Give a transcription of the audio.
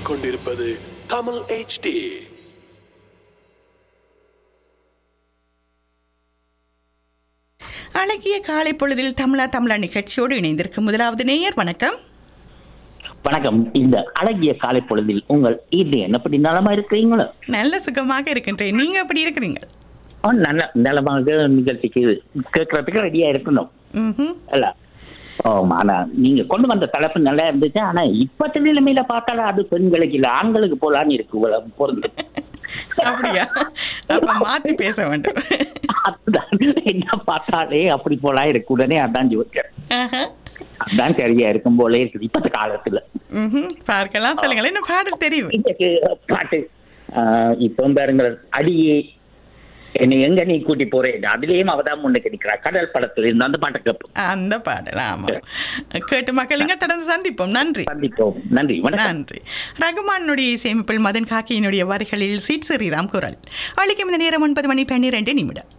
கேட்டுக்கொண்டிருப்பது தமிழ் HD அழகிய காலை பொழுதில் தமிழா தமிழா நிகழ்ச்சியோடு இணைந்திருக்கும் முதலாவது நேயர் வணக்கம் வணக்கம் இந்த அழகிய காலை பொழுதில் உங்கள் இது என்னப்படி நலமா இருக்கிறீங்களோ நல்ல சுகமாக இருக்கின்றேன் நீங்க எப்படி இருக்கிறீங்க ஆ, நல்ல நலமாக நிகழ்ச்சிக்கு கேட்கறதுக்கு ரெடியா இருக்கணும் ம்ஹும். இல்ல ஆமா, ஆனா நீங்க கொண்டு வந்த தலைப்பு நல்லா இருந்துச்சு ஆனா இப்பத்த நிலைமையில பார்த்தாலும் அது பெண்களுக்கு இல்ல ஆண்களுக்கு போலான்னு இருக்கு உல- பொருள் அப்படியா அப்ப மாத்தி பேச வேண்டும் அதுதான் என்ன பார்த்தாலே அப்படி போலாம் இருக்கு உடனே அதான் ஜோதிச்சேன் ஆஹா. அதான் சரியா இருக்கும் போலே இருக்குது இப்பத்த காலத்துல ம்ஹும். பார்க்கலாம் சொல்லுங்களேன் என்ன பாடல் தெரியும் இன்னைக்கு பாட்டு ஆஹ் இப்போ பாருங்க அடியே என்னை எங்க நீ கூட்டி போறேன் அதுலயும் அவதான் முன்னுக்கு நிக்கிறா கடல் படத்துல இருந்து அந்த பாட்டை கேட்போம் அந்த பாடல் ஆமா கேட்டு மக்களுங்க தொடர்ந்து சந்திப்போம் நன்றி சந்திப்போம் நன்றி வணக்கம் நன்றி ரகுமானுடைய இசையமைப்பில் மதன் காக்கியினுடைய வரிகளில் சீட் ஸ்ரீராம் குரல் அளிக்கும் இந்த நேரம் ஒன்பது மணி பன்னிரெண்டு நிமிடம்